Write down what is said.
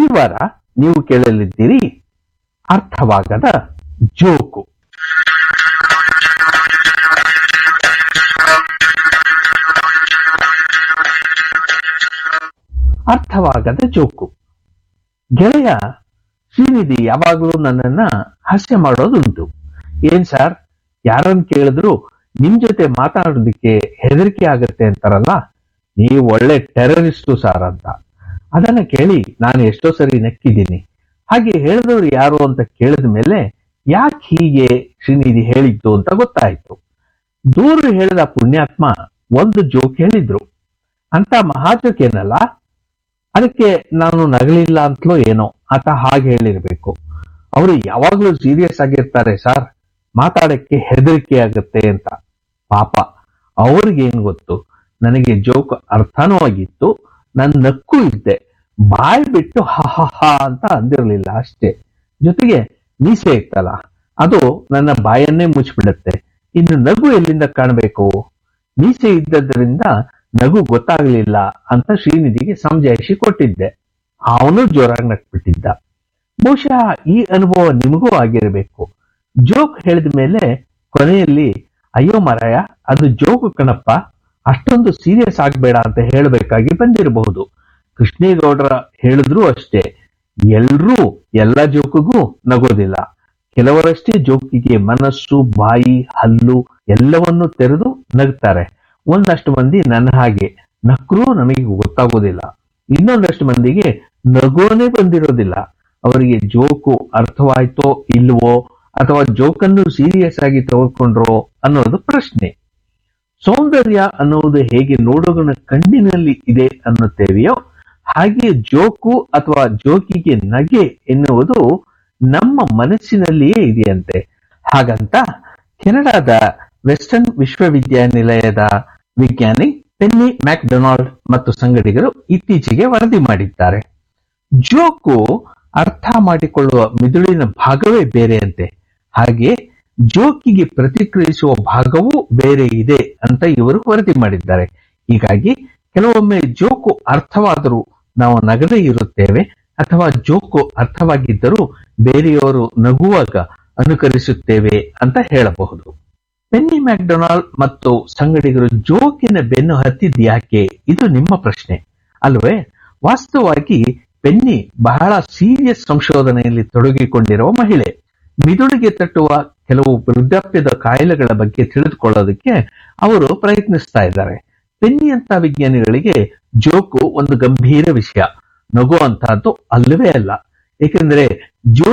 ವಾರ ನೀವು ಕೇಳಲಿದ್ದೀರಿ ಅರ್ಥವಾಗದ ಜೋಕು ಅರ್ಥವಾಗದ ಜೋಕು ಗೆಳೆಯ ಶ್ರೀನಿಧಿ ಯಾವಾಗಲೂ ನನ್ನನ್ನ ಹಾಸ್ಯ ಮಾಡೋದುಂಟು ಏನ್ ಸರ್ ಯಾರನ್ನ ಕೇಳಿದ್ರು ನಿಮ್ ಜೊತೆ ಮಾತಾಡೋದಕ್ಕೆ ಹೆದರಿಕೆ ಆಗತ್ತೆ ಅಂತಾರಲ್ಲ ನೀವು ಒಳ್ಳೆ ಟೆರರಿಸ್ಟು ಸಾರ್ ಅಂತ ಅದನ್ನ ಕೇಳಿ ನಾನು ಎಷ್ಟೋ ಸರಿ ನಕ್ಕಿದ್ದೀನಿ ಹಾಗೆ ಹೇಳಿದವರು ಯಾರು ಅಂತ ಕೇಳಿದ ಮೇಲೆ ಯಾಕೆ ಹೀಗೆ ಶ್ರೀನಿಧಿ ಹೇಳಿದ್ದು ಅಂತ ಗೊತ್ತಾಯ್ತು ದೂರ ಹೇಳಿದ ಪುಣ್ಯಾತ್ಮ ಒಂದು ಜೋಕ್ ಹೇಳಿದ್ರು ಅಂತ ಮಹಾಜೋಕ್ ಏನಲ್ಲ ಅದಕ್ಕೆ ನಾನು ನಗಲಿಲ್ಲ ಅಂತಲೋ ಏನೋ ಆತ ಹಾಗೆ ಹೇಳಿರ್ಬೇಕು ಅವರು ಯಾವಾಗ್ಲೂ ಸೀರಿಯಸ್ ಆಗಿರ್ತಾರೆ ಸರ್ ಮಾತಾಡಕ್ಕೆ ಹೆದರಿಕೆ ಆಗತ್ತೆ ಅಂತ ಪಾಪ ಅವ್ರಿಗೇನ್ ಗೊತ್ತು ನನಗೆ ಜೋಕ್ ಅರ್ಥನೂ ಆಗಿತ್ತು ನಾನು ನಕ್ಕು ಇದ್ದೆ ಬಾಯ್ ಬಿಟ್ಟು ಹ ಹ ಹ ಅಂತ ಅಂದಿರ್ಲಿಲ್ಲ ಅಷ್ಟೇ ಜೊತೆಗೆ ಮೀಸೆ ಇತ್ತಲ್ಲ ಅದು ನನ್ನ ಬಾಯನ್ನೇ ಮುಚ್ಚಿಬಿಡುತ್ತೆ ಇನ್ನು ನಗು ಎಲ್ಲಿಂದ ಕಾಣಬೇಕು ಮೀಸೆ ಇದ್ದದ್ರಿಂದ ನಗು ಗೊತ್ತಾಗ್ಲಿಲ್ಲ ಅಂತ ಶ್ರೀನಿಧಿಗೆ ಸಮಜಾಯಿಷಿ ಕೊಟ್ಟಿದ್ದೆ ಅವನು ಜೋರಾಗಿ ನಕ್ಬಿಟ್ಟಿದ್ದ ಬಹುಶಃ ಈ ಅನುಭವ ನಿಮಗೂ ಆಗಿರಬೇಕು ಜೋಕ್ ಹೇಳಿದ ಮೇಲೆ ಕೊನೆಯಲ್ಲಿ ಅಯ್ಯೋ ಮರಾಯ ಅದು ಜೋಕು ಕಣಪ್ಪ ಅಷ್ಟೊಂದು ಸೀರಿಯಸ್ ಆಗ್ಬೇಡ ಅಂತ ಹೇಳಬೇಕಾಗಿ ಬಂದಿರಬಹುದು ಕೃಷ್ಣೇಗೌಡರ ಹೇಳಿದ್ರು ಅಷ್ಟೇ ಎಲ್ರೂ ಎಲ್ಲ ಜೋಕಿಗೂ ನಗೋದಿಲ್ಲ ಕೆಲವರಷ್ಟೇ ಜೋಕಿಗೆ ಮನಸ್ಸು ಬಾಯಿ ಹಲ್ಲು ಎಲ್ಲವನ್ನೂ ತೆರೆದು ನಗ್ತಾರೆ ಒಂದಷ್ಟು ಮಂದಿ ನನ್ನ ಹಾಗೆ ನಕ್ರೂ ನಮಗೆ ಗೊತ್ತಾಗೋದಿಲ್ಲ ಇನ್ನೊಂದಷ್ಟು ಮಂದಿಗೆ ನಗೋನೇ ಬಂದಿರೋದಿಲ್ಲ ಅವರಿಗೆ ಜೋಕು ಅರ್ಥವಾಯ್ತೋ ಇಲ್ವೋ ಅಥವಾ ಜೋಕನ್ನು ಸೀರಿಯಸ್ ಆಗಿ ತೆಗೆದುಕೊಂಡ್ರೋ ಅನ್ನೋದು ಪ್ರಶ್ನೆ ಸೌಂದರ್ಯ ಅನ್ನುವುದು ಹೇಗೆ ನೋಡುಗನ ಕಣ್ಣಿನಲ್ಲಿ ಇದೆ ಅನ್ನುತ್ತೇವೆಯೋ ಹಾಗೆ ಜೋಕು ಅಥವಾ ಜೋಕಿಗೆ ನಗೆ ಎನ್ನುವುದು ನಮ್ಮ ಮನಸ್ಸಿನಲ್ಲಿಯೇ ಇದೆಯಂತೆ ಹಾಗಂತ ಕೆನಡಾದ ವೆಸ್ಟರ್ನ್ ವಿಶ್ವವಿದ್ಯಾನಿಲಯದ ವಿಜ್ಞಾನಿ ಪೆನ್ನಿ ಮ್ಯಾಕ್ಡೊನಾಲ್ಡ್ ಮತ್ತು ಸಂಗಡಿಗರು ಇತ್ತೀಚೆಗೆ ವರದಿ ಮಾಡಿದ್ದಾರೆ ಜೋಕು ಅರ್ಥ ಮಾಡಿಕೊಳ್ಳುವ ಮಿದುಳಿನ ಭಾಗವೇ ಬೇರೆಯಂತೆ ಹಾಗೆ ಜೋಕಿಗೆ ಪ್ರತಿಕ್ರಿಯಿಸುವ ಭಾಗವೂ ಬೇರೆ ಇದೆ ಅಂತ ಇವರು ವರದಿ ಮಾಡಿದ್ದಾರೆ ಹೀಗಾಗಿ ಕೆಲವೊಮ್ಮೆ ಜೋಕು ಅರ್ಥವಾದರೂ ನಾವು ನಗದೇ ಇರುತ್ತೇವೆ ಅಥವಾ ಜೋಕು ಅರ್ಥವಾಗಿದ್ದರೂ ಬೇರೆಯವರು ನಗುವಾಗ ಅನುಕರಿಸುತ್ತೇವೆ ಅಂತ ಹೇಳಬಹುದು ಪೆನ್ನಿ ಮ್ಯಾಕ್ಡೊನಾಲ್ಡ್ ಮತ್ತು ಸಂಗಡಿಗರು ಜೋಕಿನ ಬೆನ್ನು ಹತ್ತಿದ್ಯಾಕೆ ಇದು ನಿಮ್ಮ ಪ್ರಶ್ನೆ ಅಲ್ವೇ ವಾಸ್ತವವಾಗಿ ಪೆನ್ನಿ ಬಹಳ ಸೀರಿಯಸ್ ಸಂಶೋಧನೆಯಲ್ಲಿ ತೊಡಗಿಕೊಂಡಿರುವ ಮಹಿಳೆ ಮಿದುಳಿಗೆ ತಟ್ಟುವ ಕೆಲವು ವೃದ್ಧಾಪ್ಯದ ಕಾಯಿಲೆಗಳ ಬಗ್ಗೆ ತಿಳಿದುಕೊಳ್ಳೋದಕ್ಕೆ ಅವರು ಪ್ರಯತ್ನಿಸ್ತಾ ಇದ್ದಾರೆ ಪೆನ್ನಿ ಅಂತ ವಿಜ್ಞಾನಿಗಳಿಗೆ ಜೋಕು ಒಂದು ಗಂಭೀರ ವಿಷಯ ನಗುವಂತಹದ್ದು ಅಲ್ಲವೇ ಅಲ್ಲ ಏಕೆಂದರೆ ಜೋ